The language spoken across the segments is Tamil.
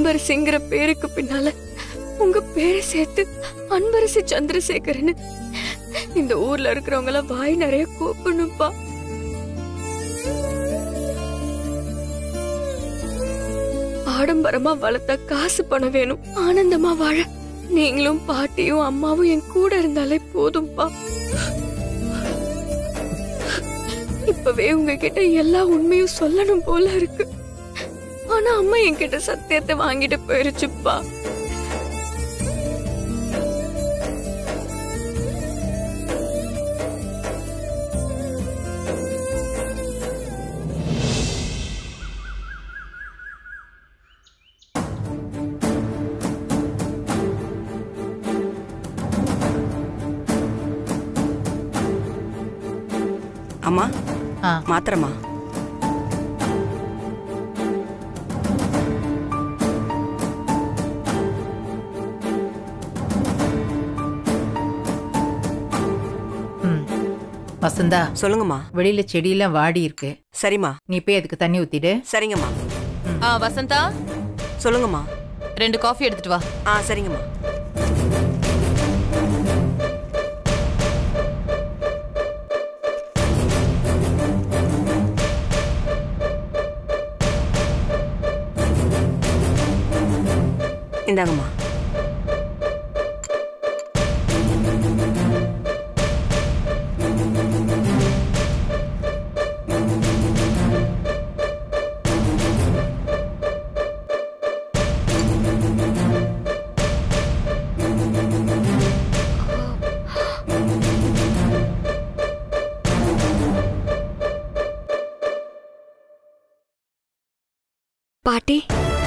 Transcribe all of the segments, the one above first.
அன்பரசிங்கிற பேருக்கு பின்னால உங்க பேரை சேர்த்து அன்பரசி சந்திரசேகரன் இந்த ஊர்ல இருக்கிறவங்கள வாய் நிறைய கூப்பிடணும்ப்பா ஆடம்பரமா வளர்த்த காசு பணம் வேணும் ஆனந்தமா வாழ நீங்களும் பாட்டியும் அம்மாவும் என் கூட இருந்தாலே போதும்பா இப்பவே உங்ககிட்ட எல்லா உண்மையும் சொல்லணும் போல இருக்கு ஆனா அம்மா என்கிட்ட சத்தியத்தை வாங்கிட்டு போயிருச்சுப்பா அம்மா ஆ மாத்திரமா ம் வசந்தா சொல்லுங்கம்மா வெளியில செடியெல்லாம் வாடி இருக்கு சரிம்மா நீ போய் அதுக்கு தண்ணி ஊத்திடு சரிங்கம்மா ஆ வசந்தா சொல்லுங்கம்மா ரெண்டு காஃபி எடுத்துட்டு வா ஆ சரிங்கம்மா இந்தாங்கம்மா பாட்டி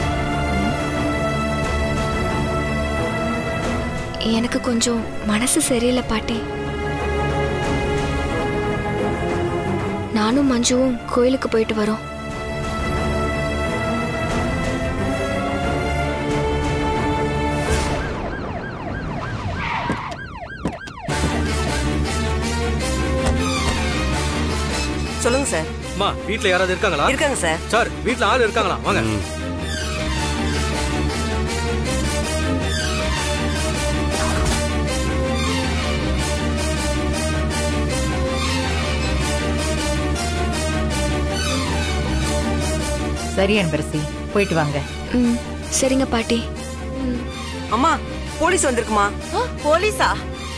எனக்கு கொஞ்சம் மனசு சரியில்லை பாட்டி நானும் மஞ்சுவும் கோயிலுக்கு போயிட்டு வரோம் சொல்லுங்க சார் அம்மா வீட்ல யாராவது இருக்காங்களா இருக்காங்க சார் சார் வீட்ல ஆள் இருக்காங்களா வாங்க சரி அன்பரசி போயிட்டு வாங்க ம் சரிங்க பாட்டி அம்மா போலீஸ் வந்திருக்குமா போலீஸா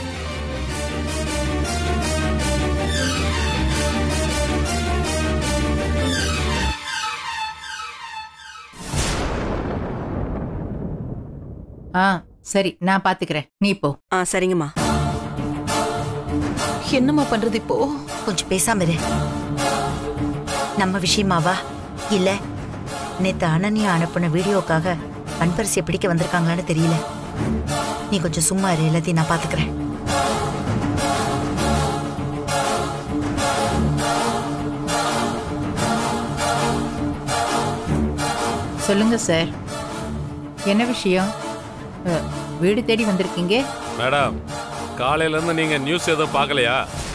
ஆ சரி நான் பாத்துக்கிறேன் நீ போ ஆ சரிங்கம்மா என்னம்மா பண்றது இப்போ கொஞ்சம் பேசாம இரு நம்ம விஷயமாவா இல்ல நேத்து அனன்யா அனுப்பின வீடியோக்காக அன்பரசியை பிடிக்க வந்திருக்காங்களான்னு தெரியல நீ கொஞ்சம் சும்மா இரு எல்லாத்தையும் நான் பாத்துக்கிறேன் சொல்லுங்க சார் என்ன விஷயம் அ, வீடு தேடி வந்திருக்கீங்க மேடம் காலையில இருந்து நீங்க நியூஸ் எதுவும் பார்க்கலையா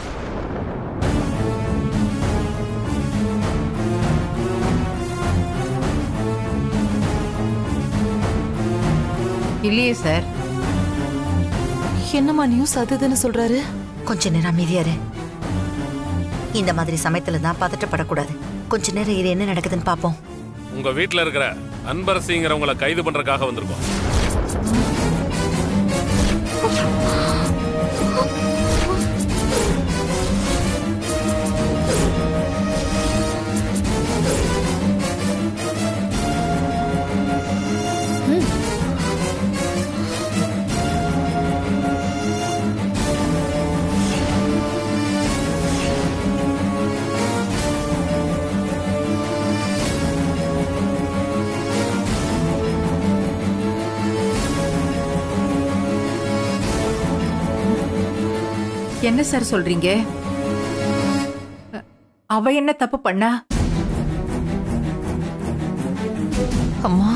இல்லையே சார் என்னம்மா நியூஸ் அது இதுன்னு சொல்றாரு கொஞ்ச நேரம் அமைதியா இரு இந்த மாதிரி சமயத்துல தான் பதட்டப்படக்கூடாது கொஞ்ச நேரம் இது என்ன நடக்குதுன்னு பாப்போம் உங்க வீட்ல இருக்கிற அன்பரசிங்கிறவங்கள கைது பண்றதுக்காக வந்திருக்கோம் என்ன சார் சொல்றீங்க அ, அவ என்ன தப்பு பண்ணா அம்மா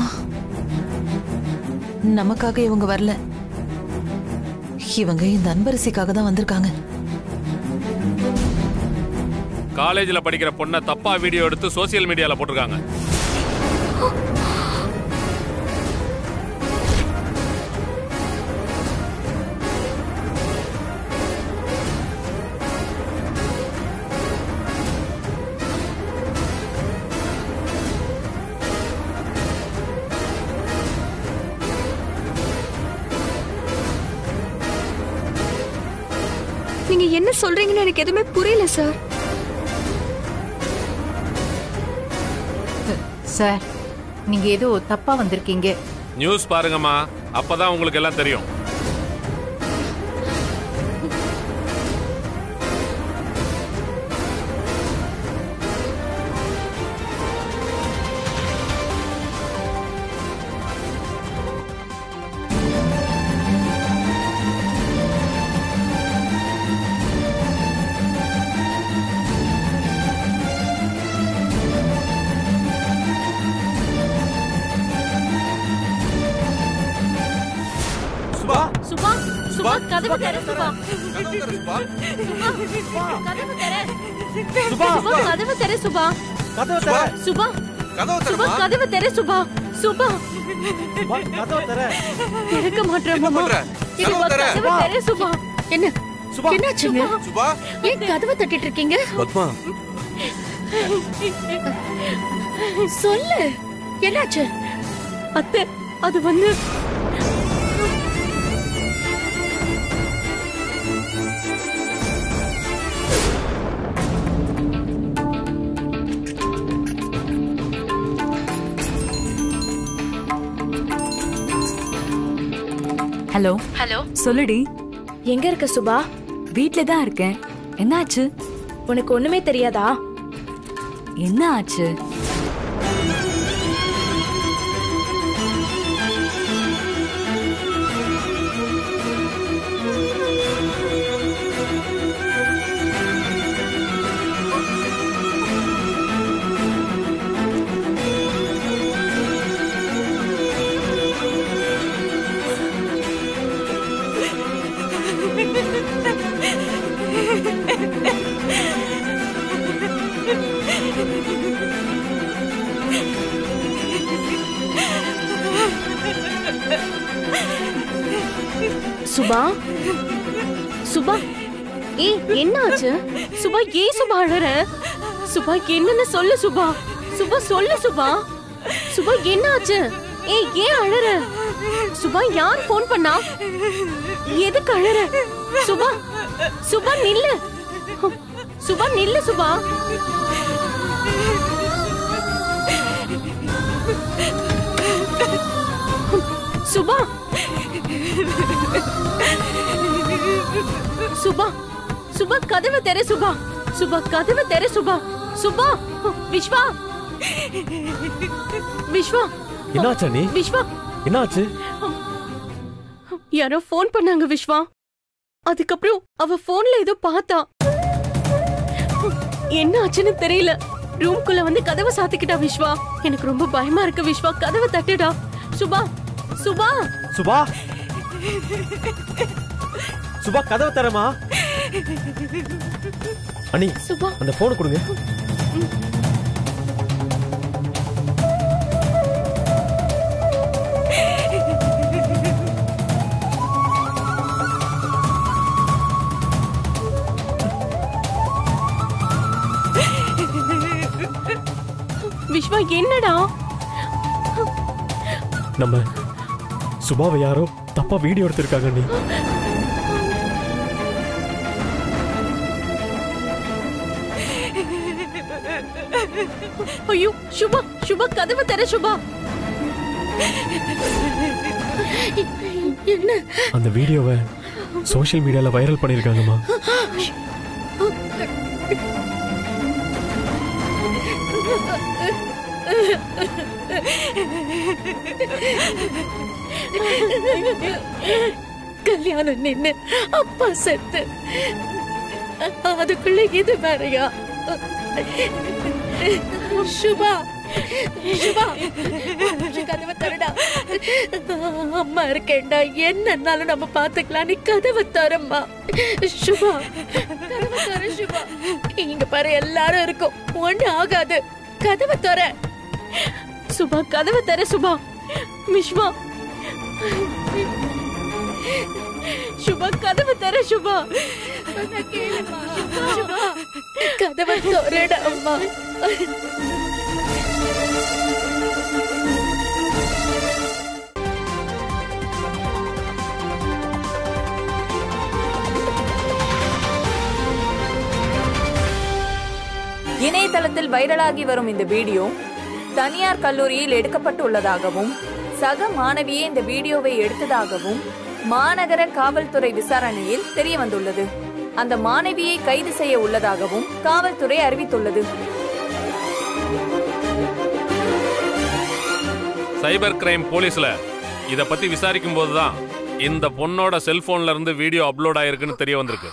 நமக்காக இவங்க வரல இவங்க இந்த அன்பரசிக்காக தான் வந்திருக்காங்க காலேஜ்ல படிக்கிற பொண்ணை தப்பா வீடியோ எடுத்து சோசியல் மீடியால போட்டிருக்காங்க நீங்க என்ன சொல்றீங்கன்னு எனக்கு எதுவுமே புரியல சார் சார் நீங்க ஏதோ தப்பா வந்திருக்கீங்க நியூஸ் பாருங்கம்மா அப்பதான் உங்களுக்கு எல்லாம் தெரியும் சுபா சுபா சுபா கதவு தர சுபா சுபா சுபா கதவு தர சுபா கதவு தர சுபா கதவு சுபா கதவு தர சுபா சுபா சுபா கதவு தர திறக்க மாட்டேன் மாமா பண்ற? சுபா கதவு தர. கதவு தர சுபா என்ன சுபா என்னாச்சுங்க சுபா ஏன் கதவை தட்டிட்டு இருக்கீங்க பத்மா சொல்லு என்னாச்சு அத்தை அது வந்து ஹலோ ஹலோ சொல்லுடி எங்க இருக்க சுபா வீட்ல தான் இருக்கேன் என்ன ஆச்சு உனக்கு ஒண்ணுமே தெரியாதா என்ன ஆச்சு சுபா சுபா ஏய் என்ன ஆச்சு சுபா ஏன் சுபா அழற சுபா என்னன்னு சொல்லு சுபா சுபா சொல்லு சுபா சுபா என்ன ஆச்சு ஏய் ஏன் அழற சுபா யார் ஃபோன் பண்ணா எதுக்கு அழற சுபா சுபா நில்லு சுபா நில்லு சுபா சுபா சுபா சுபா கதவு தெர சுபா சுபா கதவு தெர சுபா சுபா விஸ்வா விஸ்வா என்னாச்சா நீ விஸ்வா என்னாச்சு யாரோ ஃபோன் பண்ணாங்க விஸ்வா அதுக்கப்புறம் அவ போன்ல ஏதோ பார்த்தா என்ன ஆச்சுன்னு தெரியல ரூம்குள்ள வந்து கதவை சாத்திக்கிட்டா விஸ்வா எனக்கு ரொம்ப பயமா இருக்கு விஸ்வா கதவை தட்டுடா சுபா சுபா சுபா சுபா கதவு தரமா அண்ணி சுபா அந்த போன் கொடுங்க விஸ்வா என்னடா நம்ம சுபாவை யாரோ தப்பா வீடியோ எடுத்திருக்காங்க நீ ஐயோ சுபா சுபா கதவை தர சுபா என்ன அந்த வீடியோவை சோஷியல் மீடியால வைரல் பண்ணிருக்காங்கம்மா கல்யாணம் நின்னு அப்பா செத்து அதுக்குள்ள இது வேறயா சுபா சுபா கொஞ்சம் கதவை தரடா அம்மா இருக்கேன்டா என்னன்னாலும் நம்ம பாத்துக்கலாம் நீ கதவை தரம்மா சுபா கதவை தர சுபா இங்க பாரு எல்லாரும் இருக்கும் ஒண்ணு ஆகாது கதவை தர சுபா கதவை தர சுபா விஸ்வா சுபா கதவை தர சுபா சுபா கதவை தரடா அம்மா இணையதளத்தில் வைரலாகி வரும் இந்த வீடியோ தனியார் கல்லூரியில் எடுக்கப்பட்டுள்ளதாகவும் சக மாணவியே இந்த வீடியோவை எடுத்ததாகவும் மாநகர காவல்துறை விசாரணையில் தெரிய வந்துள்ளது அந்த மாணவியை கைது செய்ய உள்ளதாகவும் காவல்துறை அறிவித்துள்ளது சைபர் கிரைம் போலீஸ்ல இத பத்தி விசாரிக்கும் போதுதான் இந்த பொண்ணோட செல்போன்ல இருந்து வீடியோ அப்லோட் ஆயிருக்குன்னு தெரிய வந்திருக்கு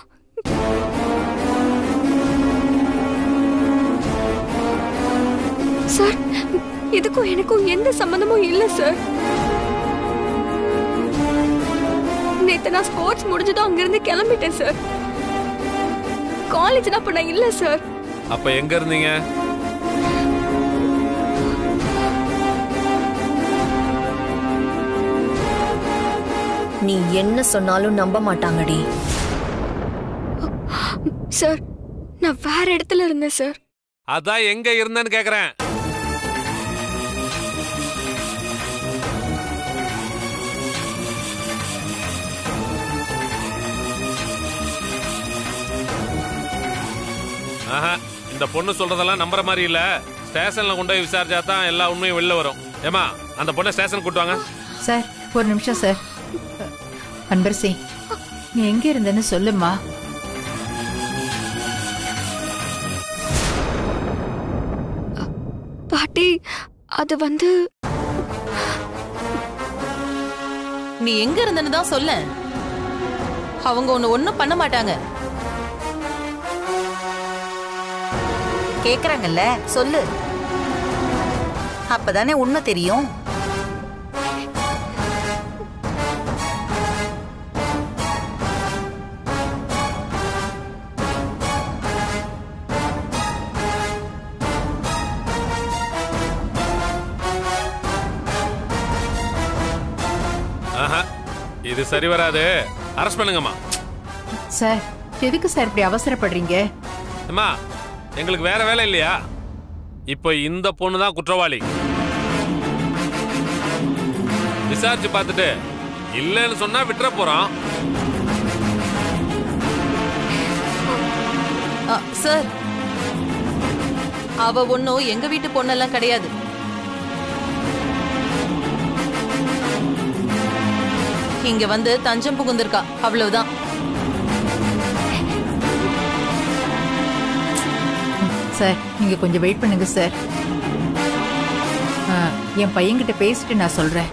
சார் இதுக்கும் எனக்கும் எந்த சம்பந்தமும் இல்ல சார் நேத்து நான் ஸ்போர்ட்ஸ் முடிஞ்சதும் அங்கிருந்து கிளம்பிட்டேன் சார் காலேஜ்ல அப்ப நான் இல்ல சார் அப்ப எங்க இருந்தீங்க நீ என்ன சொன்னாலும் நம்ப மாட்டாங்கடி சார் நான் வேற இடத்துல இருந்தேன் சார் அதான் எங்க இருந்தேன்னு கேக்குறேன் ஆஹா, இந்த பொண்ணு சொல்றதெல்லாம் நம்புற மாதிரி இல்ல ஸ்டேஷன்ல கொண்டு போய் விசாரிச்சா தான் எல்லா உண்மையும் வெளில வரும் ஏமா அந்த பொண்ணை ஸ்டேஷன் கூட்டு வாங்க சார் ஒரு நிமிஷம் சார் அன்பரசி நீ எங்க இருந்தன்னு சொல்லுமா பாட்டி அது வந்து நீ எங்க இருந்தன்னு தான் சொல்ல அவங்க உன்னை ஒண்ணும் பண்ண மாட்டாங்க கேக்குறாங்கல்ல சொல்லு அப்பதானே உண்மை தெரியும் ஆஹா, இது சரி வராது அரெஸ்ட் பண்ணுங்கம்மா சார் எதுக்கு சார் இப்படி அவசரப்படுறீங்க அம்மா எங்களுக்கு வேற வேலை இல்லையா இப்போ இந்த பொண்ணு தான் குற்றவாளி விசாரிச்சு பார்த்துட்டு இல்லைன்னு சொன்னா விட்டுற போறோம் அ, சார் அவ ஒன்னும் எங்க வீட்டு பொண்ணெல்லாம் கிடையாது இங்க வந்து தஞ்சம் புகுந்திருக்கா அவ்வளவுதான் சார் நீங்க கொஞ்சம் வெயிட் பண்ணுங்க சார் ஆ, என் பையன்கிட்ட பேசிட்டு நான் சொல்றேன்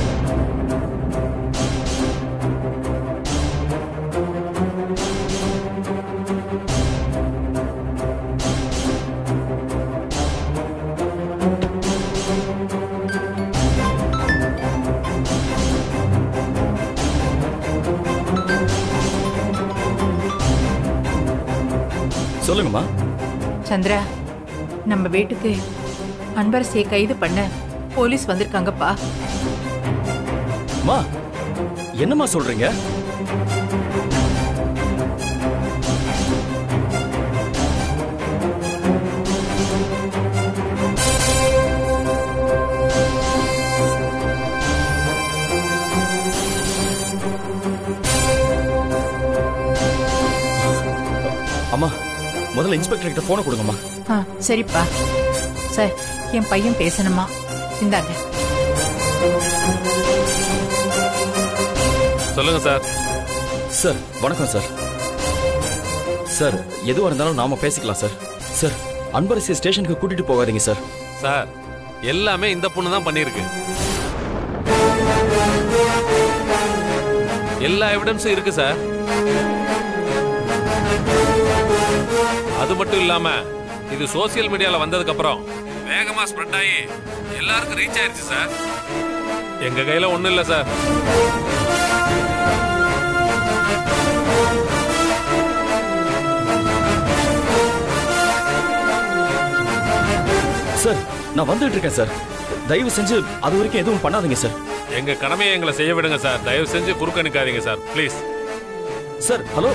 சொல்லுங்கம்மா சந்திரா நம்ம வீட்டுக்கு அன்பரசியை கைது பண்ண போலீஸ் வந்திருக்காங்கப்பா அம்மா என்னம்மா சொல்றீங்க அம்மா முதல்ல இன்ஸ்பெக்டர் கிட்ட போனை கொடுங்கம்மா ஆ சரிப்பா சார் என் பையன் பேசணுமா இந்தாங்க சொல்லுங்க சார் சார் வணக்கம் சார் சார் எதுவா இருந்தாலும் நாம பேசிக்கலாம் சார் சார் அன்பரசி ஸ்டேஷனுக்கு கூட்டிட்டு போகாதீங்க சார் சார் எல்லாமே இந்த பொண்ணு தான் பண்ணியிருக்கு எல்லா எவிடன்ஸும் இருக்கு சார் அது மட்டும் இல்லாம இது சோசியல் மீடியால வந்ததுக்கு அப்புறம் வேகமா ஸ்ப்ரெட் ஆகி எல்லாருக்கும் ரீச் ஆயிருச்சு சார் எங்க கையில ஒண்ணும் இல்ல சார் சார் நான் வந்துட்டு இருக்கேன் சார் தயவு செஞ்சு அது வரைக்கும் எதுவும் பண்ணாதீங்க சார் எங்க கடமையை எங்களை செய்ய விடுங்க சார் தயவு செஞ்சு குறுக்க நிக்காதீங்க சார் ப்ளீஸ் சார் ஹலோ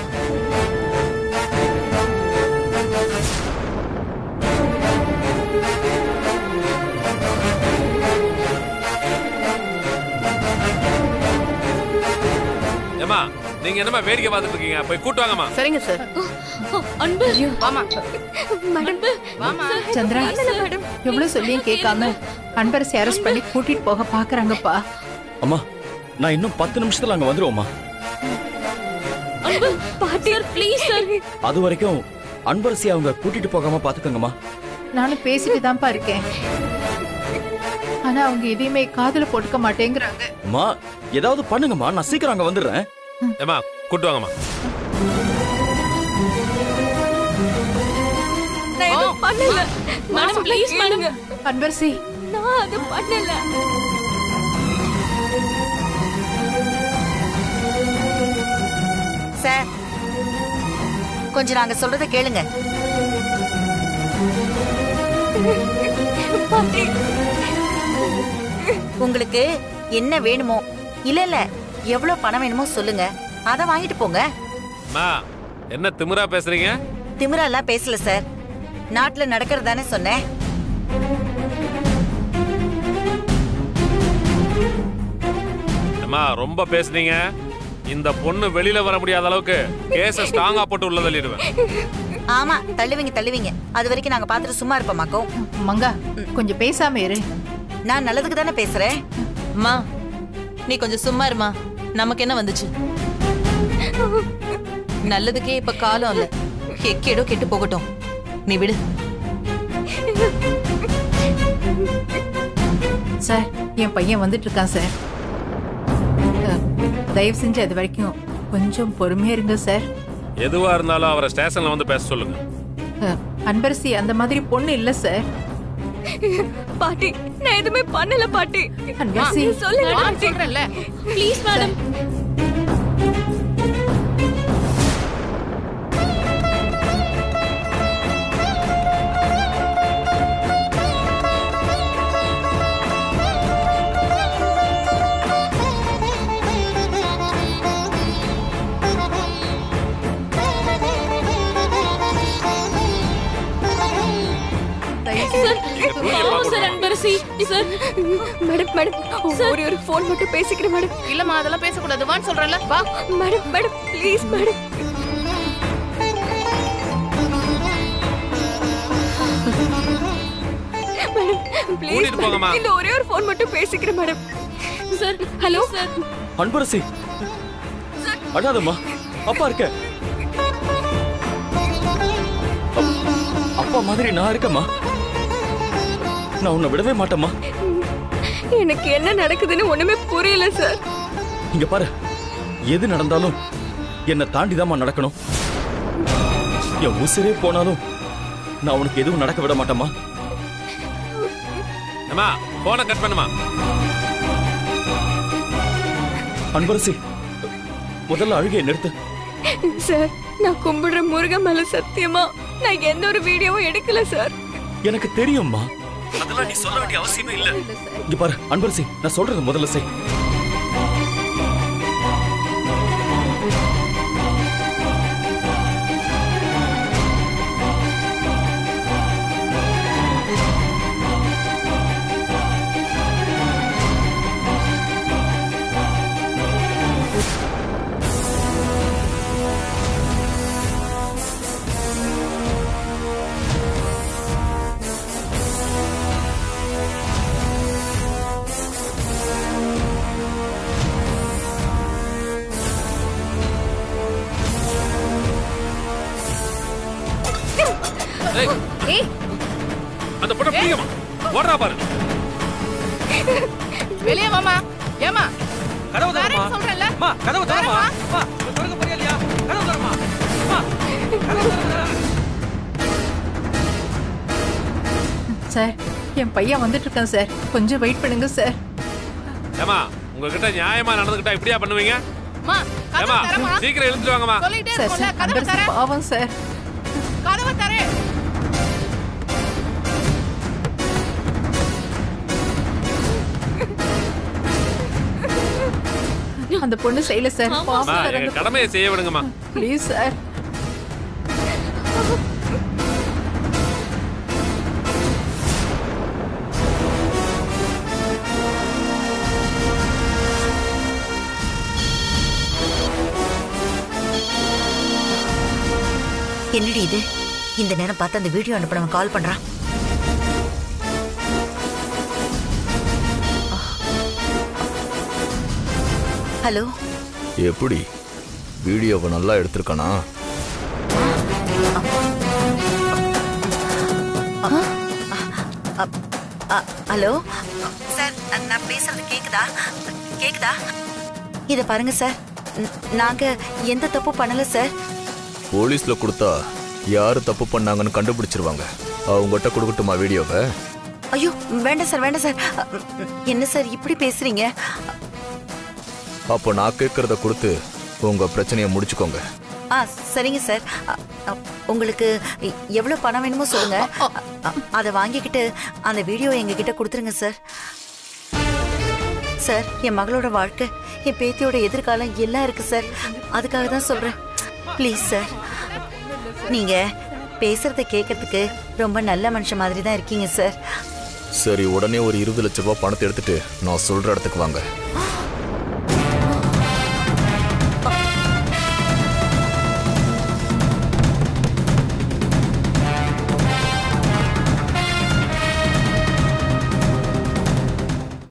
ஏமா நீங்க என்னமா வேடிக்கை பார்த்துட்டு இருக்கீங்க போய் கூட்டு வாங்கம்மா சரிங்க சார் அன்பு வாமா மேடம் வாமா சந்திரா மேடம் எவ்வளவு சொல்லியும் கேட்காம அன்பரசி அரெஸ்ட் பண்ணி கூட்டிட்டு போக பாக்குறாங்கப்பா அம்மா நான் இன்னும் பத்து நிமிஷத்துல அங்க வந்துருவோம்மா அன்பு பாட்டி ப்ளீஸ் சார் அது வரைக்கும் அன்பரசி அவங்க கூட்டிட்டு போகாம பாத்துக்கோங்கம்மா நானும் பேசிட்டு தான்ப்பா இருக்கேன் ஆனா அவங்க எதையுமே காதுல போட்டுக்க மாட்டேங்கிறாங்க அம்மா ஏதாவது பண்ணுங்கம்மா நான் சீக்கிரம் அங்க வந்துடுறேன் ஏமா கூட்டு வாங்கம்மா நான் எதுவும் பண்ணல மேடம் ப்ளீஸ் மேடம் அன்பரசி நான் அது பண்ணல சார் கொஞ்சம் நாங்க சொல்றத கேளுங்க பாட்டி உங்களுக்கு என்ன வேணுமோ இல்ல இல்ல எவ்வளவு பணம் வேணுமோ சொல்லுங்க அத வாங்கிட்டு போங்க அம்மா என்ன திமிரா பேசுறீங்க திமிரெல்லாம் பேசல சார் நாட்டுல நடக்கிறது தானே சொன்னேன் அம்மா ரொம்ப பேசுனீங்க இந்த பொண்ணு வெளியில வர முடியாத அளவுக்கு கேஸ ஸ்ட்ராங்கா போட்டு உள்ள தள்ளிடுவேன் ஆமா தள்ளுவீங்க தள்ளுவீங்க அது வரைக்கும் நாங்க பாத்துட்டு சும்மா இருப்போமாக்கோம் மங்கா கொஞ்சம் பேசாம இரு நான் நல்லதுக்கு தானே பேசுறேன் அம்மா நீ கொஞ்சம் சும்மா இருமா நமக்கு என்ன வந்துச்சு நல்லதுக்கே இப்ப காலம் இல்ல எக்கேடோ கெட்டு போகட்டும் நீ விடு சார் என் பையன் வந்துட்டு இருக்கான் சார் அஹ், தயவு செஞ்சு அது வரைக்கும் கொஞ்சம் பொறுமையா இருங்க சார் எதுவா இருந்தாலும் அவரை ஸ்டேஷன்ல வந்து பேச சொல்லுங்க அஹ், அன்பரசி அந்த மாதிரி பொண்ணு இல்ல சார் பாட்டி நான் எதுவுமே பண்ணல பாட்டி அன்பரசி சொல்லுங்க நான் பாட்டி சொல்றேன்ல ப்ளீஸ் மேடம் சார் பாவம் sir Anbarasi sir madam madam ஒரே ஒரு ஃபோன் மட்டும் பேசிக்கிறேன் மேடம் இல்லம்மா அதெல்லாம் பேசக்கூடாது வான்னு சொல்றேன்ல வா madam madam please madam madam please கூட்டிட்டு போங்கம்மா. இந்த ஒரே ஒரு ஃபோன் மட்டும் பேசிக்கிறேன் madam sir hello sir Anbarasi அழாதம்மா அப்பா இருக்க அப்- அப்பா மாதிரி நான் இருக்கேம்மா நான் உன்னை விடவே மாட்டேம்மா எனக்கு என்ன நடக்குதுன்னு ஒண்ணுமே புரியல சார் இங்க பாரு எது நடந்தாலும் என்னை தாண்டிதாம்மா நடக்கணும் என் உசிரே போனாலும் நான் உனக்கு எதுவும் நடக்க விட மாட்டேம்மா அம்மா போனை கட் பண்ணுமா அன்பரசி முதல்ல அழுகையை நிறுத்து சார் நான் கும்பிடுற முருகன் மேல சத்தியமா நான் எந்த ஒரு வீடியோவும் எடுக்கல சார் எனக்கு தெரியும்மா அதெல்லாம் நீ சொல்ல வேண்டிய அவசியமே இல்ல இங்க பாரு அன்பரசி நான் சொல்றது முதல்ல செய் ஏய், ஏய் அந்த பொண்ணை பிடிக்கமா ஓடுறா பாரு வெளியே வாமா ஏமா கதவு தரமா வரேன்னு சொல்றேன்ல அம்மா கதவு தரமா வரேம்மா. அம்மா திறக்க போறியா இல்லையா கதவு தரமா அம்மா கதவு தரமா சார் என் பையன் வந்துட்டு இருக்கான் சார் கொஞ்சம் வெயிட் பண்ணுங்க சார் ஏமா உங்ககிட்ட நியாயமா நடந்துக்கிட்டா இப்படியா பண்ணுவீங்க அம்மா கதவை ஏமா தரமா சீக்கிரம் எழுந்துட்டு வாங்கம்மா சொல்லிட்டே சார் இருக்கோம்ல சார் கதவை அன்பரசி தர பாவம் சார் கதவை தரேன் அந்த பொண்ணு செய்யல சார் அம்மா பாவம் சார் எங்க அந்த கடமையை செய்ய விடுங்கம்மா ப்ளீஸ் சார் என்னடி இது இந்த நேரம் பார்த்து அந்த வீடியோ அனுப்பினவன் கால் பண்றான் ஹலோ எப்படி வீடியோவை நல்லா எடுத்திருக்கானா ஹலோ சார் நான் பேசுறது கேக்குதா கேக்குதா இத பாருங்க சார் ந- நாங்க எந்த தப்பு பண்ணல சார் போலீஸ்ல கொடுத்தா யாரு தப்பு பண்ணாங்கன்னு கண்டுபிடிச்சிருவாங்க அவங்ககிட்ட கொடுக்கட்டுமா வீடியோவை ஐயோ வேண்டாம் சார் வேண்டாம் சார் என்ன சார் இப்படி பேசுறீங்க அப்போ நான் கேட்கறத கொடுத்து உங்க பிரச்சனையை முடிச்சுக்கோங்க ஆ சரிங்க சார் அ, அ, உங்களுக்கு எ- எவ்வளவு பணம் வேணுமோ சொல்லுங்க அ, அதை வாங்கிக்கிட்டு அந்த வீடியோ எங்ககிட்ட கொடுத்துருங்க சார் சார் என் மகளோட வாழ்க்கை என் பேத்தியோட எதிர்காலம் எல்லாம் இருக்கு சார் அதுக்காக தான் சொல்றேன் ப்ளீஸ் சார் நீங்க பேசுறத கேட்கறதுக்கு ரொம்ப நல்ல மனுஷன் மாதிரி தான் இருக்கீங்க சார் சரி உடனே ஒரு இருபது லட்ச ரூபாய் பணத்தை எடுத்துட்டு நான் சொல்ற இடத்துக்கு வாங்க